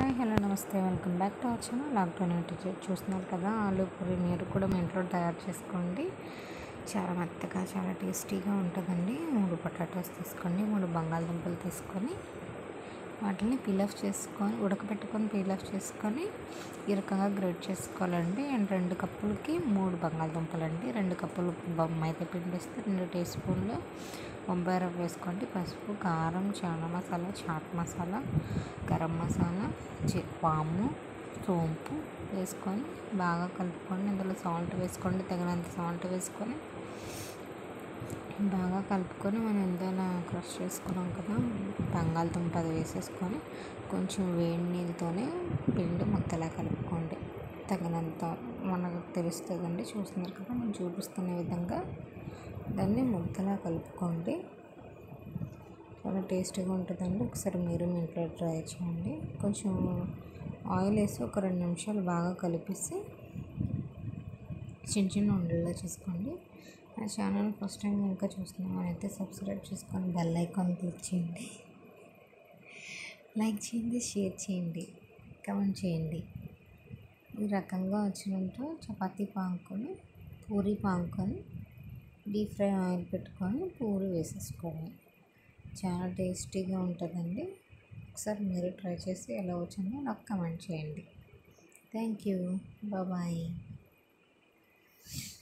hi hello నమస్తే welcome back to our channel lockdown ఏంటి చూ- చూస్తున్నారు కదా ఆలు పూరి మీరు కూడా మీ ఇంట్లో తయారు చేసుకోండి చాలా మెత్తగా చాలా టేస్టీగా ఉంటుందండి మూడు పొటాటోస్ తీసుకోండి మూడు బంగాళదుంపలు తీసుకొని వాటిని పీలఫ్ చేసుకొని ఉడకబెట్టుకొని పీలఫ్ చేసుకొని ఈ రకంగా గ్రేట్ చేసుకోవాలండి అండ్ రెండు కప్పులకి మూడు బంగాళదుంపలు అండి రెండు కప్పులు బ- మైదా పిండి వేస్తే రెండు టీ స్పూన్లు బొంబాయి రవ్వ వేసుకోండి పసుపు కారం చానా మసాలా చాట్ మసాలా గరం మసాలా చి- వాము సోంపు వేసుకొని బాగా కలుపుకొని అందులో సాల్ట్ వేసుకోండి తగినంత సాల్ట్ వేసుకొని బాగా కలుపుకొని మనం ఎంతైనా క్రష్ చేసుకున్నాం కదా బంగాళదుంప అది వేసేసుకొని కొంచెం వేడి నీళ్ళతోనే పిండి ముద్దలా కలుపుకోండి తగినంత మనకు తెలుస్తుందండి చూస్తున్నారు కదా నేను చూపిస్తున్న విధంగా దాన్ని ముద్దలా కలుపుకోండి చాలా టేస్టీగా ఉంటుందండి ఒకసారి మీరు మీ ఇంట్లో ట్రై చేయండి కొంచెం ఆయిల్ వేసి ఒక రెండు నిమిషాలు బాగా కలిపేసి చిన్న చిన్న ఉండల్లో చేసుకోండి నా ఛానల్ ఫస్ట్ టైం కనుక చూస్తున్నాం అయితే సబ్స్క్రైబ్ చేసుకొని బెల్ ఐకాన్ క్లిక్ చేయండి లైక్ చేయండి షేర్ చేయండి కమెంట్ చేయండి ఈ రకంగా వచ్చినట్టు చపాతీ పాముకొని పూరి పాముకొని డీప్ ఫ్రై ఆయిల్ పెట్టుకొని పూరి వేసేసుకోండి చాలా టేస్టీగా ఉంటుందండి ఒకసారి మీరు ట్రై చేసి ఎలా వచ్చిందో నాకు కమెంట్ చేయండి థ్యాంక్ యూ బాయ్